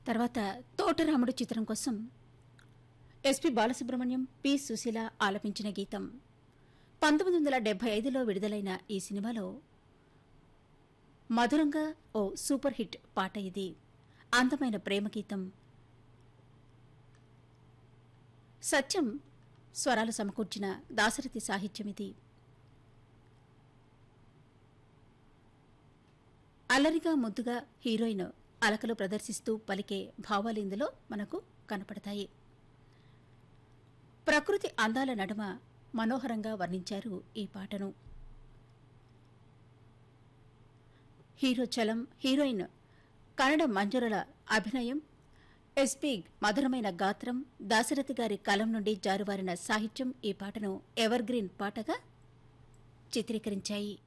తర్వాత తోటరాముడు చిత్రం కోసం ఎస్పి బాలసుబ్రహ్మణ్యం పి సుశీల ఆలపించిన గీతం పంతొమ్మిది వందల డెబ్బై ఐదులో విడుదలైన ఈ సినిమాలో మధురంగా ఓ సూపర్ హిట్ పాట ఇది అందమైన ప్రేమ గీతం సత్యం స్వరాలు సమకూర్చిన దాశరథి సాహిత్యం ఇది అల్లరిగా ముద్దుగా హీరోయిన్ అలకలు ప్రదర్శిస్తూ పలికే భావాలు ఇందులో మనకు కనపడతాయి ప్రకృతి అందాల నడుమ మనోహరంగా వర్ణించారు ఈ పాటను హీరో చలం హీరోయిన్ కన్నడ మంజురల అభినయం ఎస్పీ మధురమైన గాత్రం దాశరథి గారి కలం నుండి జారువారిన సాహిత్యం ఈ పాటను ఎవర్ గ్రీన్ పాటగా చిత్రీకరించాయి